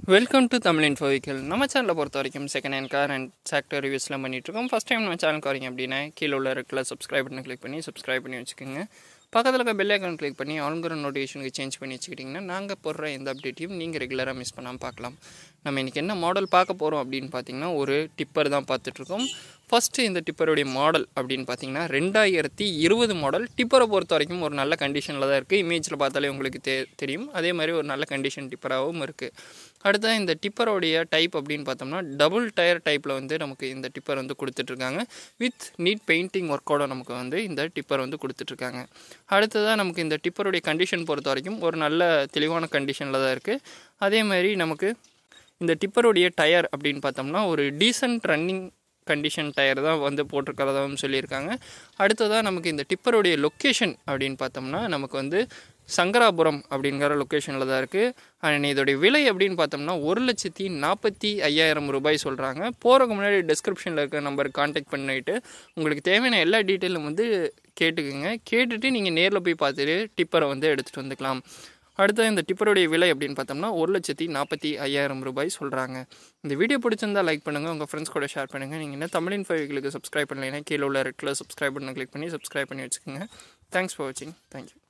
welcome to Tamil info vehicle நம்ம சேனலை பொறுத்த வரைக்கும் செகண்ட் ஹேண்ட் கார் அண்ட் சாக்டர் ரிவ்யூஸ்லாம் பண்ணிகிட்ருக்கோம் ஃபஸ்ட் டைம் நம்ம சேனலுக்கு வரீங்க அப்படின்னா கீழே உள்ள ரெட்டில் சப்ஸ்கிரைப் பண்ணி கிளிக் பண்ணி சப்ஸ்கிரைப் பண்ணி வச்சுக்கோங்க பக்கத்தில் இருக்க பெல் ஐக்கான் கிளிக் பண்ணி ஆளுங்கிற நோட்டிஃபிகேஷனுக்கு சேஞ்ச் பண்ணி வச்சுக்கிட்டிங்கன்னா நாங்கள் போடுற எந்த அப்டேட்டையும் நீங்கள் ரெகுலராக மிஸ் பண்ணாமல் பார்க்கலாம் நம்ம இன்றைக்கி என்ன மாடல் பார்க்க போகிறோம் அப்படின்னு பார்த்தீங்கன்னா ஒரு டிப்பர் தான் பார்த்துட்ருக்கோம் ஃபஸ்ட்டு இந்த டிப்பருடைய மாடல் அப்படின்னு பார்த்தீங்கன்னா ரெண்டாயிரத்தி இருபது மாடல் டிப்பரை பொறுத்த வரைக்கும் ஒரு நல்ல கண்டிஷனில் தான் இருக்குது இமேஜில் பார்த்தாலே உங்களுக்கு தெ தெரியும் அதே மாதிரி ஒரு நல்ல கண்டிஷன் டிப்பராகவும் இருக்குது அடுத்த இந்த டிப்பரோடைய டைப் அப்படின்னு பார்த்தோம்னா டபுள் டயர் டைப்பில் வந்து நமக்கு இந்த டிப்பர் வந்து கொடுத்துட்ருக்காங்க வித் நீட் பெயிண்டிங் ஒர்க்கோட நமக்கு வந்து இந்த டிப்பர் வந்து கொடுத்துட்ருக்காங்க அடுத்ததாக நமக்கு இந்த டிப்பருடைய கண்டிஷன் பொறுத்த வரைக்கும் ஒரு நல்ல தெளிவான கண்டிஷனில் தான் இருக்குது அதே மாதிரி நமக்கு இந்த டிப்பருடைய டயர் அப்படின்னு பார்த்தோம்னா ஒரு டீசன்ட் ரன்னிங் கண்டிஷன் டயர் தான் வந்து போட்டிருக்கிறதாவும் சொல்லியிருக்காங்க அடுத்ததாக நமக்கு இந்த டிப்பருடைய லொக்கேஷன் அப்படின்னு பார்த்தோம்னா நமக்கு வந்து சங்கராபுரம் அப்படிங்கிற லொக்கேஷனில் தான் இருக்குது அண்ட் இதோடைய விலை அப்படின்னு பார்த்தோம்னா ஒரு லட்சத்தி நாற்பத்தி ஐயாயிரம் ரூபாய் சொல்கிறாங்க போகிறதுக்கு முன்னாடி டிஸ்கிரிப்ஷனில் இருக்க நம்பருக்கு காண்டாக்ட் பண்ணிவிட்டு உங்களுக்கு தேவையான எல்லா டீட்டெயிலும் வந்து கேட்டுக்குங்க கேட்டுட்டு நீங்கள் நேரில் போய் பார்த்துட்டு டிப்பரை வந்து எடுத்துகிட்டு வந்துக்கலாம் அடுத்து இந்த டிப்பருடைய விலை அப்படின்னு பார்த்தோம்னா ஒரு லட்சத்தி நாற்பத்தி ஐயாயிரம் ரூபாய் சொல்கிறாங்க இந்த வீடியோ பிடிச்சிருந்தா லைக் பண்ணுங்கள் உங்கள் ஃப்ரெண்ட்ஸ் கூட ஷேர் பண்ணுங்கள் நீங்கள் என்ன தமிழின் ஃபைவ்களுக்கு சப்ஸ்கிரைப் பண்ணலைன்னா கீழே உள்ள ரெட்டில் சப்ஸ்கிரைப் பண்ண கிளிக் பண்ணி சப்ஸ்கிரைப் பண்ணி வச்சுக்கோங்க தேங்க்ஸ் ஃபார் வாட்சிங் தேங்க்யூ